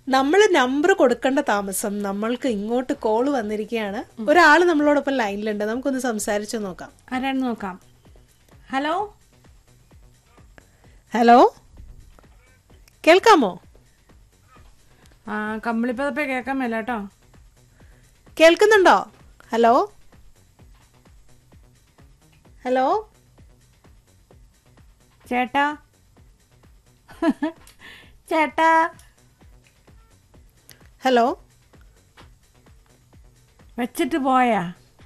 നമ്മൾ നമ്പർ കൊടുക്കേണ്ട താമസം നമ്മൾക്ക് ഇങ്ങോട്ട് കോൾ വന്നിരിക്കുകയാണ് ഒരാൾ നമ്മളോടൊപ്പം ലൈനിലുണ്ട് നമുക്കൊന്ന് സംസാരിച്ചു നോക്കാം ആരാണെന്ന് നോക്കാം ഹലോ ഹലോ കേൾക്കാമോ ആ കമ്പിളിപ്പതപ്പേ കേൾക്കാൻ മേല കേട്ടോ കേൾക്കുന്നുണ്ടോ ഹലോ ഹലോ ചേട്ടാ ചേട്ടാ ഹലോ വെച്ചിട്ട് പോയാ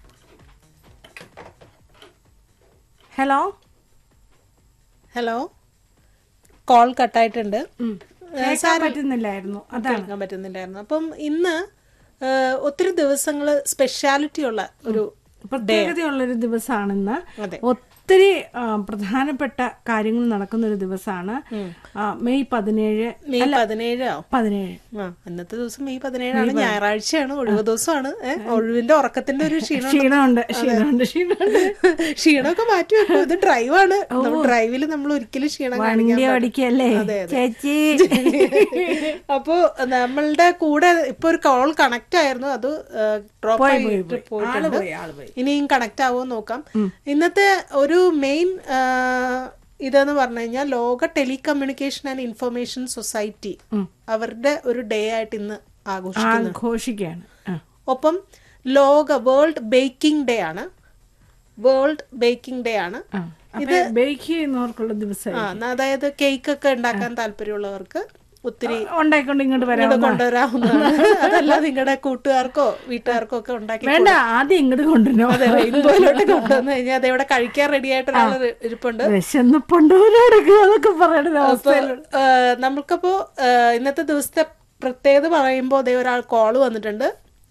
ഹലോ ഹലോ കോൾ കട്ടായിട്ടുണ്ട് ഉം. കേൾക്കാൻ പറ്റുന്നില്ലായിരുന്നു അതാണ് കേൾക്കാൻ പറ്റുന്നില്ലായിരുന്നു അപ്പം ഇന്ന് ആ, ഒത്തിരി ദിവസങ്ങൾ സ്പെഷ്യാലിറ്റി ഉള്ള ഒരു പ്രത്യേകതയുള്ളൊരു ദിവസമാണിന്ന് അതെ. ഒത്തിരി ആ, പ്രധാനപ്പെട്ട കാര്യങ്ങൾ നടക്കുന്ന ഒരു ദിവസമാണ് ആ, മെയ് പതിനേഴ് മെയ് പതിനേഴോ പതിനേഴ് ആ ഇന്നത്തെ ദിവസം മെയ് പതിനേഴാണ് ഞായറാഴ്ചയാണ് ഒഴിവ് ദിവസമാണ് ഏ, ഒഴിവിന്റെ ഉറക്കത്തിന്റെ ഒരു ക്ഷീണം ക്ഷീണമുണ്ട് ക്ഷീണമുണ്ട് ക്ഷീണമുണ്ട് ക്ഷീണമൊക്കെ മാറ്റി വെക്കും ഇത് ഡ്രൈവാണ് ഡ്രൈവിൽ നമ്മൾ ഒരിക്കലും ക്ഷീണം വണ്ടി കാണിക്കാൻ ഓടിക്കല്ലേ അതെ, അതെ. ചേച്ചി അപ്പോ നമ്മളുടെ കൂടെ ഇപ്പൊ ഒരു കോൾ കണക്ട് ആയിരുന്നു അത് ഡ്രോപ്പ് പോയി, ആയിട്ട് പോയി. ആള് പോയിട്ടുണ്ട് പോയി ആള് പോയി ഇനിയും കണക്ട് ആവുമോ നോക്കാം ഇന്നത്തെ ഒരു മെയിൻ ഇതെന്ന് പറഞ്ഞു കഴിഞ്ഞാൽ ലോക ടെലികമ്മ്യൂണിക്കേഷൻ ആൻഡ് ഇൻഫർമേഷൻ സൊസൈറ്റി അവരുടെ ഒരു ഡേ ആയിട്ട് ഇന്ന് ആഘോഷിക്കുന്നു ആഘോഷിക്കുകയാണ് ആ. ഒപ്പം ലോക വേൾഡ് ബേക്കിംഗ് ഡേ ആണ് വേൾഡ് ബേക്കിംഗ് ഡേ ആണ് ആ. അപ്പൊ ബേക്ക് ചെയ്യുന്നവർക്കുള്ള ദിവസം ആ അതായത് കേക്ക് ഒക്കെ ഉണ്ടാക്കാൻ താല്പര്യമുള്ളവർക്ക് ഒത്തിരി ഉണ്ടായിക്കൊണ്ട് ഇങ്ങോട്ട് വരാം ഇങ്ങോട്ട് കൊണ്ടുവരാവുന്നതാണ് അതല്ല നിങ്ങളുടെ കൂട്ടുകാർക്കോ വീട്ടുകാർക്കോ ഒക്കെ ഉണ്ടാക്കി വേണ്ട ആദ്യം ഇങ്ങോട്ട് കൊണ്ടുവരണോ അതെ റെയിൻബോയിലോട്ട് കൊണ്ടുവന്നു കഴിഞ്ഞാൽ അത് ഇവിടെ കഴിക്കാൻ റെഡി ആയിട്ട് ഒരാൾ ഇരിപ്പുണ്ട് വിശന്നപ്പുണ്ടോരോടൊക്കെ അതൊക്കെ പറയണത് അപ്പൊ ആ, നമുക്കപ്പോ ആ, ഇന്നത്തെ ദിവസത്തെ പ്രത്യേകത പറയുമ്പോൾ അതേ ഒരാൾ കോള് വന്നിട്ടുണ്ട്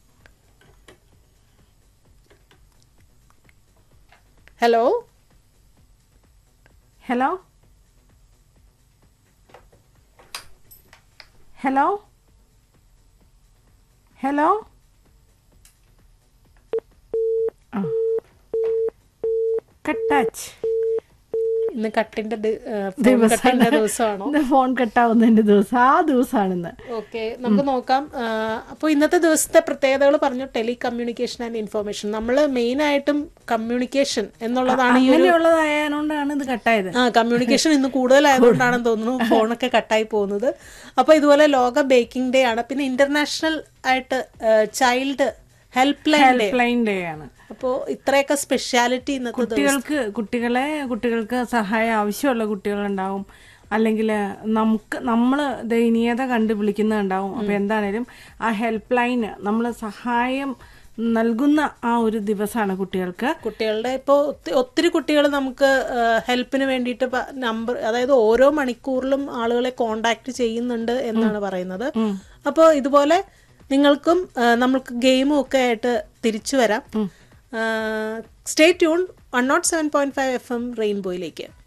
ഹലോ ഹലോ ഹലോ ഹലോ കട്ടാച്ച് ഇന്ന് കട്ടിന്റെ ദി- ആ, phone കട്ടിന്റെ ദിവസമാണോ ഫോൺ കട്ടാവുന്നതിന്റെ ദിവസം ആ ദിവസമാണിന്ന് ഓക്കെ നമുക്ക് നോക്കാം അപ്പോൾ ഇന്നത്തെ ദിവസത്തെ പ്രത്യേകതകൾ പറഞ്ഞു ടെലി കമ്മ്യൂണിക്കേഷൻ ആൻഡ് ഇൻഫർമേഷൻ നമ്മൾ മെയിൻ ആയിട്ടും കമ്മ്യൂണിക്കേഷൻ എന്നുള്ളതാണ് ഈ ഒരു അങ്ങനെയുള്ളതായതുകൊണ്ടാണ് ഇത് കട്ടായത് ആ കമ്മ്യൂണിക്കേഷൻ ഇന്ന് കൂടുതലായതുകൊണ്ടാണെന്ന് തോന്നുന്നു ഫോണൊക്കെ കട്ടായി പോകുന്നത് അപ്പോൾ ഇതുപോലെ ലോക ബേക്കിംഗ് ഡേ ആണ് പിന്നെ ഇന്റർനാഷണൽ ആയിട്ട് child helpline day plain day ആണ് അപ്പോൾ ഇത്രയൊക്കെ സ്പെഷ്യാലിറ്റി ഇന്നത്തെ ദിവസം കുട്ടികൾക്ക് കുട്ടികളെ കുട്ടികൾക്ക് സഹായം ആവശ്യമുള്ള കുട്ടികളുണ്ടാവും അല്ലെങ്കിൽ നമുക്ക് നമ്മൾ ദയനീയത കണ്ട് വിളിക്കുന്നുണ്ടാവും അപ്പോൾ എന്താണേലും ആ ഹെൽപ്പ് ലൈന് നമ്മൾ സഹായം നൽകുന്ന ആ ഒരു ദിവസമാണ് കുട്ടികൾക്ക് കുട്ടികളുടെ ഇപ്പോൾ ഒത്തിരി കുട്ടികൾ നമുക്ക് ഹെൽപ്പിന് വേണ്ടിയിട്ട് നമ്പർ അതായത് ഓരോ മണിക്കൂറിലും ആളുകളെ കോണ്ടാക്ട് ചെയ്യുന്നുണ്ട് എന്നാണ് പറയുന്നത് അപ്പോൾ ഇതുപോലെ നിങ്ങൾക്കും ആ, നമ്മൾക്ക് ഗെയിമും ഒക്കെ ആയിട്ട് തിരിച്ചു വരാം stay tune one nought seven point five F M റെയിൻബോയിലേക്ക്